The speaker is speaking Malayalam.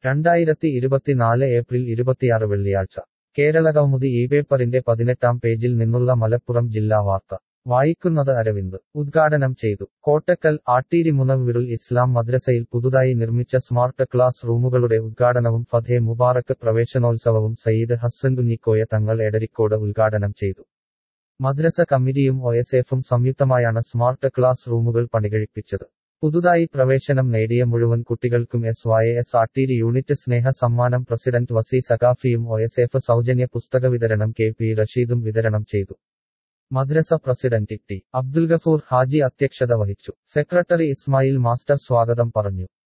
രണ്ടായിരത്തി ഇരുപത്തിനാല് ഏപ്രിൽ ഇരുപത്തിയാറ് വെള്ളിയാഴ്ച കേരള കൗമുദി ഈ പേപ്പറിന്റെ പതിനെട്ടാം പേജിൽ നിന്നുള്ള മലപ്പുറം ജില്ലാ വാർത്ത വായിക്കുന്നത് അരവിന്ദ് ഉദ്ഘാടനം ചെയ്തു കോട്ടക്കൽ ആട്ടീരി മുനവ്വിറുൽ ഇസ്ലാം മദ്രസയിൽ പുതുതായി നിർമ്മിച്ച സ്മാർട്ട് ക്ലാസ് റൂമുകളുടെ ഉദ്ഘാടനവും ഫതേ മുബാറക്ക് പ്രവേശനോത്സവവും സയ്യിദ് ഹസ്സൻ കുഞ്ഞിക്കോയ തങ്ങൾ എടരിക്കോട് ഉദ്ഘാടനം ചെയ്തു മദ്രസ കമ്മിറ്റിയും ഒഎസ്എഫും സംയുക്തമായാണ് സ്മാർട്ട് ക്ലാസ് റൂമുകൾ പണികഴിപ്പിച്ചത് പുതുതായി പ്രവേശനം നേടിയ മുഴുവൻ കുട്ടികൾക്കും S Y S Atteeri unit സ്നേഹ സമ്മാനം പ്രസിഡന്റ് വസി സഖാഫിയും ഒഎസ്എഫ് സൗജന്യ പുസ്തക വിതരണം കെ പി റഷീദും വിതരണം ചെയ്തു മദ്രസ പ്രസിഡന്റ് ടി അബ്ദുൽ ഗഫൂർ ഹാജി അധ്യക്ഷത വഹിച്ചു സെക്രട്ടറി ഇസ്മായിൽ മാസ്റ്റർ സ്വാഗതം പറഞ്ഞു